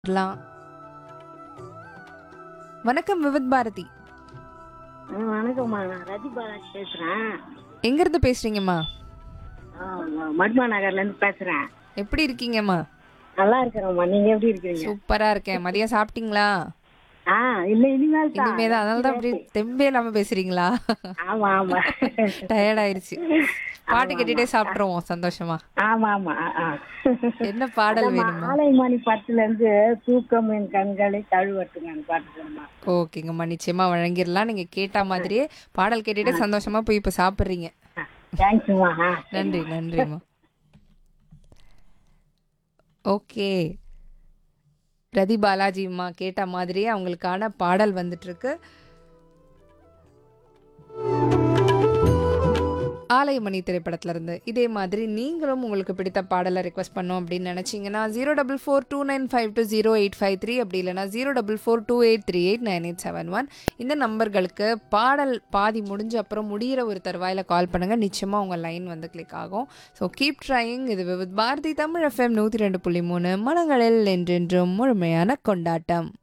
வரலாம் வணக்கம் விவித் பாரதி ஆ, வணக்கம்மா நான் ரதி பாலாஜி பேசுறேன் எங்க இருந்து பேசுறீங்கம்மா ஆ, மட்மா நகர்ல இருந்து பேசுறேன் எப்படி இருக்கீங்கம்மா நல்லா இருக்கிறேம்மா நீங்க எப்படி இருக்கீங்க சூப்பரா இருக்கேன் மதியம் சாப்பிட்டீங்களா ஆ இல்ல இனிமேல் தான் இனிமேதான் அதனால தான் அப்படி தெம்பே இல்லாம பேசுறீங்களா ஆமா ஆமா டயர்ட் ஆயிருச்சு பாட்டு கேட்டுட்டே சாப்பிட்டுருவோம் சந்தோஷமா ஆமா ஆமா ஆ, ஆ. என்ன பாடல் வேணுமா ஆலைமணி படத்துல இருந்து தூக்கம் என் கண்களை தழுவட்டுங்க அந்த பாட்டு சொல்லுமா ஓகேங்கம்மா நிச்சயமா வழங்கிடலாம் நீங்க கேட்ட மாதிரியே பாடல் கேட்டுட்டே சந்தோஷமா போய் இப்ப சாப்பிடுறீங்க தேங்க்ஸ்மா ஆ நன்றி நன்றிம்மா ஓகே ரதி பாலாஜிம்மா கேட்ட மாதிரியே அவங்களுக்கான பாடல் வந்துட்டு இருக்கு ஆலயமணி திரைப்படத்துல இருந்து இதே மாதிரி நீங்களும் உங்களுக்கு பிடித்த பாடலை ரெக்வஸ்ட் பண்ணோம் அப்படின்னு நினைச்சீங்கன்னா zero double four two nine five two zero eight five three அப்படி இல்லைனா zero double four two eight three eight nine eight seven one இந்த நம்பர்களுக்கு பாடல் பாதி முடிஞ்ச அப்புறம் முடிகிற ஒரு தருவாயில் கால் பண்ணுங்க நிச்சயமாக உங்கள் லைன் வந்து கிளிக் ஆகும் ஸோ கீப் ட்ரையிங் இது வித் பாரதி தமிழ் எஃப்எம் நூற்றி ரெண்டு புள்ளி மூணு மனங்களில் என்றென்றும் முழுமையான கொண்டாட்டம்